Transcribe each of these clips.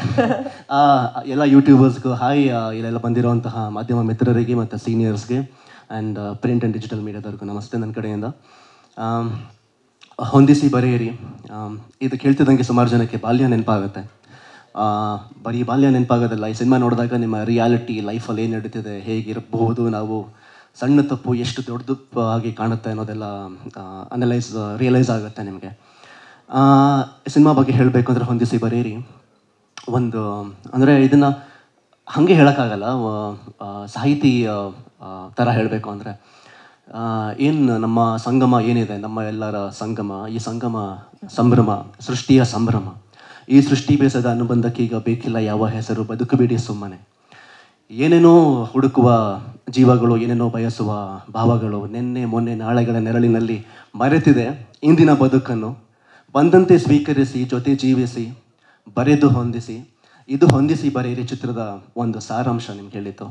ಆ, ಎಲ್ಲ ಯೂಟ್ಯೂಬರ್ಸ್ಗೂ ಹಾಯ್ ಆ, ಇಲ್ಲೆಲ್ಲ ಬಂದಿರುವಂತಹ ಮಾಧ್ಯಮ ಮಿತ್ರರಿಗೆ ಮತ್ತು ಸೀನಿಯರ್ಸ್ಗೆ ಆ್ಯಂಡ್ ಪ್ರಿಂಟ್ ಆ್ಯಂಡ್ ಡಿಜಿಟಲ್ ಮೀಡಿಯಾದವ್ರಿಗೂ ನಮಸ್ತೆ ನನ್ನ ಕಡೆಯಿಂದ ಆಮ್, ಹೊಂದಿಸಿ ಬರೆಯಿರಿ ಆಮ್, ಇದು ಕೇಳ್ತಿದ್ದಂಗೆ ಸುಮಾರು ಜನಕ್ಕೆ ಬಾಲ್ಯ ನೆನಪಾಗುತ್ತೆ ಆ, ಬರೀ ಬಾಲ್ಯ ನೆನಪಾಗೋದಲ್ಲ ಈ ಸಿನಿಮಾ ನೋಡಿದಾಗ ನಿಮ್ಮ ರಿಯಾಲಿಟಿ ಲೈಫಲ್ಲಿ ಏನು ನಡೀತಿದೆ ಹೇಗಿರಬಹುದು ನಾವು ಸಣ್ಣ ತಪ್ಪು ಎಷ್ಟು ದೊಡ್ಡ ತಪ್ಪು ಆಗಿ ಕಾಣುತ್ತೆ ಅನ್ನೋದೆಲ್ಲ ಅನಲೈಸ್ ರಿಯಲೈಸ್ ಆಗುತ್ತೆ ನಿಮಗೆ ಸಿನಿಮಾ ಬಗ್ಗೆ ಹೇಳಬೇಕು ಅಂದರೆ ಹೊಂದಿಸಿ ಬರೀರಿ ಒಂದು ಅಂದರೆ ಇದನ್ನು ಹಾಗೆ ಹೇಳೋಕ್ಕಾಗಲ್ಲ ವ- ಆ, ಸಾಹಿತಿ ಆ, ಆ, ಥರ ಹೇಳಬೇಕು ಅಂದರೆ ಏನು ನಮ್ಮ ಸಂಗಮ ಏನಿದೆ ನಮ್ಮ ಎಲ್ಲರ ಸಂಗಮ ಈ ಸಂಗಮ ಸಂಭ್ರಮ ಸೃಷ್ಟಿಯ ಸಂಭ್ರಮ ಈ ಸೃಷ್ಟಿ ಬೇಸದ ಅನುಬಂಧಕ್ಕೆ ಈಗ ಬೇಕಿಲ್ಲ ಯಾವ ಹೆಸರು ಬದುಕಬೇಡಿ ಸುಮ್ಮನೆ ಏನೇನೋ ಹುಡುಕುವ ಜೀವಗಳು ಏನೇನೋ ಬಯಸುವ ಭಾವಗಳು ನಿನ್ನೆ ಮೊನ್ನೆ ನಾಳೆಗಳ ನೆರಳಿನಲ್ಲಿ ಮರೆತಿದೆ ಇಂದಿನ ಬದುಕನ್ನು ಬಂದಂತೆ ಸ್ವೀಕರಿಸಿ ಜೊತೆ ಜೀವಿಸಿ ಬರೆದು ಹೊಂದಿಸಿ ಇದು ಹೊಂದಿಸಿ ಬರೆಯಿರಿ ಚಿತ್ರದ ಒಂದು ಸಾರಾಂಶ ನಿಮ್ಗೆ ಹೇಳಿದ್ದು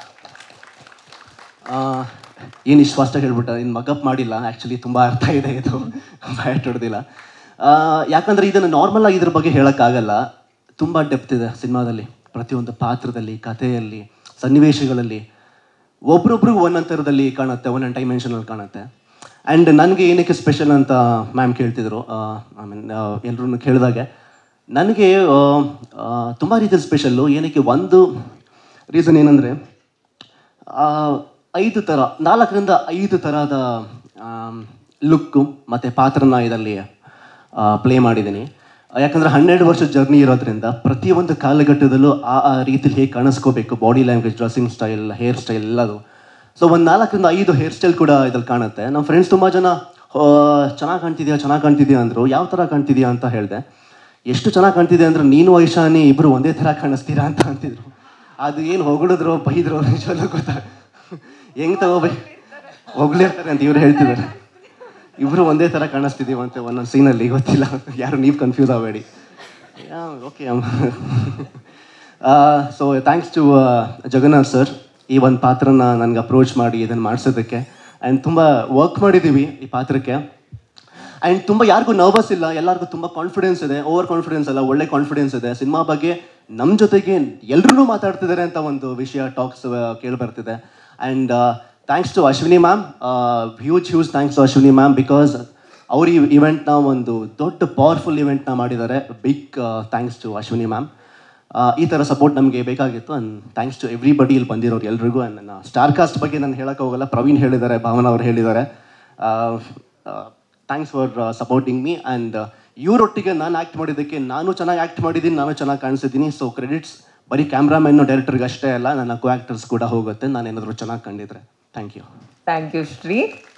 ಏನು ಇಷ್ಟು ಫಾಸ್ಟಾಗಿ ಹೇಳ್ಬಿಟ್ಟ ಇನ್ನು ಮಗಪ್ ಮಾಡಿಲ್ಲ ಆ್ಯಕ್ಚುಲಿ ತುಂಬ ಅರ್ಥ ಇದೆ ಇದು ಬ್ಯಾಟ್ ಹೊಡೆದಿಲ್ಲ ಯಾಕಂದರೆ ಇದನ್ನು ನಾರ್ಮಲ್ ಆಗಿ ಇದ್ರ ಬಗ್ಗೆ ಹೇಳೋಕ್ಕಾಗಲ್ಲ ತುಂಬ ಡೆಪ್ತ್ ಇದೆ ಸಿನಿಮಾದಲ್ಲಿ ಪ್ರತಿಯೊಂದು ಪಾತ್ರದಲ್ಲಿ ಕಥೆಯಲ್ಲಿ ಸನ್ನಿವೇಶಗಳಲ್ಲಿ ಒಬ್ರೊಬ್ರಿಗೂ ಒಂದೊಂದು ಥರದಲ್ಲಿ ಕಾಣುತ್ತೆ ಒಂದೊಂದು ಡೈಮೆನ್ಷನಲ್ಲಿ ಕಾಣುತ್ತೆ ಆ್ಯಂಡ್ ನನಗೆ ಏನಕ್ಕೆ ಸ್ಪೆಷಲ್ ಅಂತ ಮ್ಯಾಮ್ ಕೇಳ್ತಿದ್ರು ಐ ಮೀನ್ ಎಲ್ಲರೂ ಕೇಳಿದಾಗೆ ನನಗೆ ತುಂಬ ರೀತಿಯಲ್ಲಿ ಸ್ಪೆಷಲ್ಲು ಏನಕ್ಕೆ ಒಂದು ರೀಸನ್ ಏನಂದರೆ ಆ, ಐದು ಥರ ನಾಲ್ಕರಿಂದ ಐದು ಥರದ ಲುಕ್ಕು ಮತ್ತು ಪಾತ್ರನ ಇದರಲ್ಲಿ ಪ್ಲೇ ಮಾಡಿದ್ದೀನಿ ಯಾಕಂದರೆ ಹನ್ನೆರಡು ವರ್ಷದ ಜರ್ನಿ ಇರೋದ್ರಿಂದ ಪ್ರತಿಯೊಂದು ಕಾಲಘಟ್ಟದಲ್ಲೂ ಆ ಆ ರೀತಿಲಿ ಹೇಗೆ ಕಾಣಿಸ್ಕೋಬೇಕು body language dressing style hairstyle ಎಲ್ಲದು ಸೊ ಒಂದು ನಾಲ್ಕರಿಂದ ಐದು ಹೇರ್ ಸ್ಟೈಲ್ ಕೂಡ ಇದ್ರಲ್ಲಿ ಕಾಣುತ್ತೆ ನಮ್ಮ ಫ್ರೆಂಡ್ಸ್ ತುಂಬ ಜನ ಚೆನ್ನಾಗಿ ಕಾಣ್ತಿದ್ಯಾ ಚೆನ್ನಾಗಿ ಕಾಣ್ತಿದ್ಯಾ ಅಂದರು ಯಾವ ಥರ ಕಾಣ್ತಿದ್ಯಾ ಅಂತ ಹೇಳಿದೆ ಎಷ್ಟು ಚೆನ್ನಾಗಿ ಕಾಣ್ತಿದೆ ಅಂದ್ರೆ ನೀನು ಐಶಾನಿ ಇಬ್ಬರು ಒಂದೇ ಥರ ಕಾಣಿಸ್ತೀರಾ ಅಂತ ಅಂತಿದ್ರು ಅದು ಏನು ಹೊಗಳಿದ್ರು ಬೈದ್ರು ನಿಜವಲ್ಲೂ ಗೊತ್ತಾ ಹೆಂಗ್ ತಗೋಬೇಕು ಹೊಗಳಿರ್ತಾರೆ ಅಂತ ಇವ್ರು ಹೇಳ್ತಿದ್ದಾರೆ ಇಬ್ರು ಒಂದೇ ಥರ ಕಾಣಿಸ್ತಿದ್ದೀವಂತೆ ಒಂದೊಂದು ಸೀನಲ್ಲಿ ಗೊತ್ತಿಲ್ಲ ಯಾರು ನೀವು ಕನ್ಫ್ಯೂಸ್ ಆಗಬೇಡಿ okay so thanks to Jagannath sir ಈ ಒಂದು ಪಾತ್ರನ ನನಗೆ ಅಪ್ರೋಚ್ ಮಾಡಿ ಇದನ್ನು ಮಾಡಿಸೋದಕ್ಕೆ ಆ್ಯಂಡ್ ತುಂಬ ವರ್ಕ್ ಮಾಡಿದ್ದೀವಿ ಈ ಪಾತ್ರಕ್ಕೆ ಆ್ಯಂಡ್ ತುಂಬ ಯಾರಿಗೂ ನರ್ವಸ್ ಇಲ್ಲ ಎಲ್ಲರಿಗೂ ತುಂಬ ಕಾನ್ಫಿಡೆನ್ಸ್ ಇದೆ ಓವರ್ ಕಾನ್ಫಿಡೆನ್ಸ್ ಅಲ್ಲ ಒಳ್ಳೆ ಕಾನ್ಫಿಡೆನ್ಸ್ ಇದೆ ಸಿನಿಮಾ ಬಗ್ಗೆ ನಮ್ಮ ಜೊತೆಗೆ ಎಲ್ಲರೂ ಮಾತಾಡ್ತಿದ್ದಾರೆ ಅಂತ ಒಂದು ವಿಷಯ ಟಾಕ್ಸ್ ಕೇಳಿ ಬರ್ತಿದೆ and thanks to Ashwini ma'am huge huge thanks to Ashwini ma'am because ಅವ್ರ ಈ ಇವೆಂಟ್ನ ಒಂದು ದೊಡ್ಡ ಪವರ್ಫುಲ್ ಇವೆಂಟ್ನ ಮಾಡಿದ್ದಾರೆ big thanks to Ashwini ma'am ಈ ಥರ ಸಪೋರ್ಟ್ ನಮಗೆ ಬೇಕಾಗಿತ್ತು ಆ್ಯಂಡ್ ಥ್ಯಾಂಕ್ಸ್ ಟು ಎವ್ರಿಬಡಿ ಇಲ್ಲಿ ಬಂದಿರೋರು ಎಲ್ರಿಗೂ ಆ್ಯಂಡ್ ನನ್ನ ಸ್ಟಾರ್ ಕಾಸ್ಟ್ ಬಗ್ಗೆ ನಾನು ಹೇಳೋಕೆ ಹೋಗಲ್ಲ ಪ್ರವೀಣ್ ಹೇಳಿದ್ದಾರೆ ಭಾವನ ಅವ್ರು ಹೇಳಿದ್ದಾರೆ thanks for supporting me and ಇವರೊಟ್ಟಿಗೆ ನಾನು ಆ್ಯಕ್ಟ್ ಮಾಡಿದ್ದಕ್ಕೆ ನಾನು ಚೆನ್ನಾಗಿ ಆ್ಯಕ್ಟ್ ಮಾಡಿದ್ದೀನಿ ನಾನು ಚೆನ್ನಾಗಿ ಕಾಣಿಸಿದ್ದೀನಿ ಸೊ ಕ್ರೆಡಿಟ್ಸ್ ಬರೀ ಕ್ಯಾಮ್ರಾಮನ್ನು ಡೈರೆಕ್ಟರ್ಗೆ ಅಷ್ಟೇ ಅಲ್ಲ ನನ್ನ ಕೋ ಆ್ಯಕ್ಟರ್ಸ್ ಕೂಡ ಹೋಗುತ್ತೆ ನಾನು ಏನಾದರೂ ಚೆನ್ನಾಗಿ ಕಂಡಿದ್ರೆ thank you thank you Shri